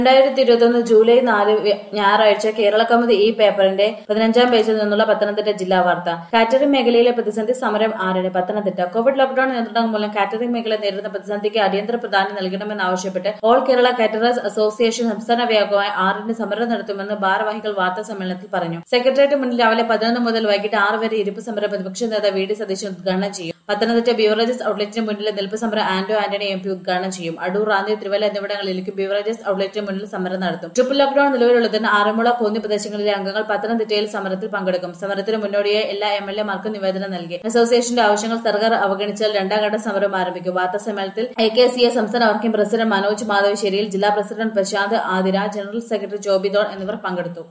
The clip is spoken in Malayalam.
രണ്ടായിരത്തി ഇരുപത്തൊന്ന് ജൂലൈ നാല് വ്യ- ഞായറാഴ്ച കേരള കൗമുദി ഈ പേപ്പറിന്റെ പതിനഞ്ചാം പേജിൽ നിന്നുള്ള പത്തനംതിട്ട ജില്ലാ വാർത്ത കാറ്ററിംഗ് മേഖലയിലെ പ്രതിസന്ധി സമരം ആറിന് പത്തനംതിട്ട കോവിഡ് ലോക്ഡൌൺ നിയന്ത്രണം മൂലം കാറ്ററിംഗ് മേഖല നേരിടുന്ന പ്രതിസന്ധിക്ക് അടിയന്തര പ്രാധാന്യം നൽകണമെന്നാവശ്യപ്പെട്ട് ഓൾ കേരള കാറ്ററേഴ്സ് അസോസിയേഷൻ സംസ്ഥാന വ്യാപകമായി ആറിന് സമരം നടത്തുമെന്ന് ഭാരവാഹികൾ വാർത്താ സമ്മേളനത്തിൽ പറഞ്ഞു സെക്രട്ടേറിയറ്റ് മുന്നിൽ രാവിലെ പതിനൊന്ന് മുതൽ വൈകിട്ട് ആറ് വരെ ഇരിപ്പ് സമരം പ്രതിപക്ഷ നേതാവ് വി ഡി സതീശൻ ഉദ്ഘാടനം ചെയ്യും പത്തനംതിട്ട ബീവറേജസ് ഔട്ട്ലെറ്റിന് മുന്നിൽ നിൽപ്പ് സമരം ആന്റോ ആന്റണി എം പി ഉദ്ഘാടനം ചെയ്യും അടൂർ റാന്നി തിരുവല്ല എന്നിവിടങ്ങളിലേക്ക് ബീവറേജസ് ഔട്ട്ലെറ്റിന് മുന്നിൽ സമരം നടത്തും ട്രിപ്പിൾ ലോക്ഡൌൺ നിലവിലുള്ളതിന് ആറന്മുള കോന്നി പ്രദേശങ്ങളിലെ അംഗങ്ങൾ പത്തനംതിട്ടയിൽ സമരത്തിൽ പങ്കെടുക്കും സമരത്തിന് മുന്നോടിയായി എല്ലാ എം എൽ എമാർക്കും നിവേദനം നൽകി അസോസിയേഷന്റെ ആവശ്യങ്ങൾ സർക്കാർ അവഗണിച്ചാൽ രണ്ടാം ഘട്ട സമരം ആരംഭിക്കും വാർത്താ സമ്മേളനത്തിൽ എ കെ സി എ സംസ്ഥാന വർക്കിംഗ് പ്രസിഡന്റ് മനോജ് മാധവശ്ശേരിയിൽ ജില്ലാ president Prashanth Athira general secretary Joby Don എന്നിവർ പങ്കെടുത്തു